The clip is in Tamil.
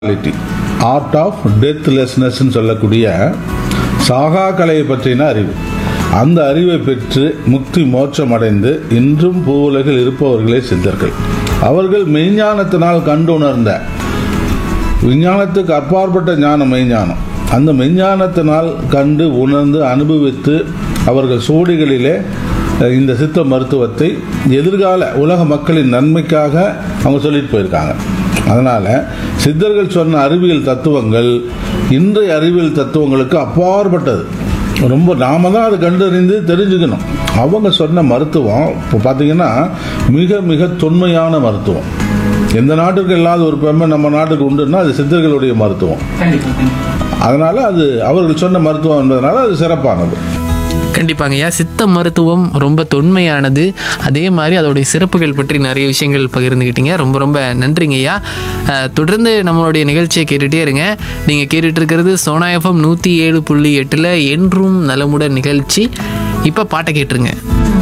ஆர்ட் ஆஃப் டெத்லெஸ்னஸ்ன்னு சொல்லக்கூடிய சாகா கலையை பற்றின அறிவு அந்த அறிவை பெற்று முக்தி மோட்சம் அடைந்து இன்றும் பூவுலகில் இருப்பவர்களே சித்தர்கள் அவர்கள் மெய்ஞானத்தினால் கண்டுணர்ந்த விஞ்ஞானத்துக்கு அப்பாற்பட்ட ஞானம் மெய்ஞானம் அந்த மெய்ஞானத்தினால் கண்டு உணர்ந்து அனுபவித்து அவர்கள் சோடிகளிலே அஹ், இந்த சித்த மருத்துவத்தை எதிர்கால உலக மக்களின் நன்மைக்காக அவங்க சொல்லிட்டு போயிருக்காங்க அதனால சித்தர்கள் சொன்ன அறிவியல் தத்துவங்கள் இன்றைய அறிவியல் தத்துவங்களுக்கு அப்பாற்பட்டது ரொம்ப நாம தான் அதை கண்டறிந்து தெரிஞ்சுக்கணும் அவங்க சொன்ன மருத்துவம் இப்போ பார்த்தீங்கன்னா மிக மிக தொன்மையான மருத்துவம் எந்த நாட்டுக்கு இல்லாத ஒரு பெருமை நம்ம நாட்டுக்கு உண்டுன்னா அது சித்தர்களுடைய மருத்துவம் கண்டிப்பா கண்டிப்பா அதனால அது அவர்கள் சொன்ன மருத்துவம் என்பதனால அது சிறப்பானது கண்டிப்பாங்க ஐயா சித்த மருத்துவம் ரொம்ப தொன்மையானது அதே மாதிரி அதோடைய சிறப்புகள் பற்றி நிறைய விஷயங்கள் பகிர்ந்துக்கிட்டீங்க ரொம்ப ரொம்ப நன்றிங்க ஐயா அஹ், தொடர்ந்து நம்மளுடைய நிகழ்ச்சியை கேட்டுகிட்டே இருங்க நீங்கள் கேட்டுட்டு இருக்கிறது சோனா எஃப்எம் நூற்றி ஏழு புள்ளி எட்டில் என்றும் நலமுடன் நிகழ்ச்சி இப்போ பாட்டை கேட்டுருங்க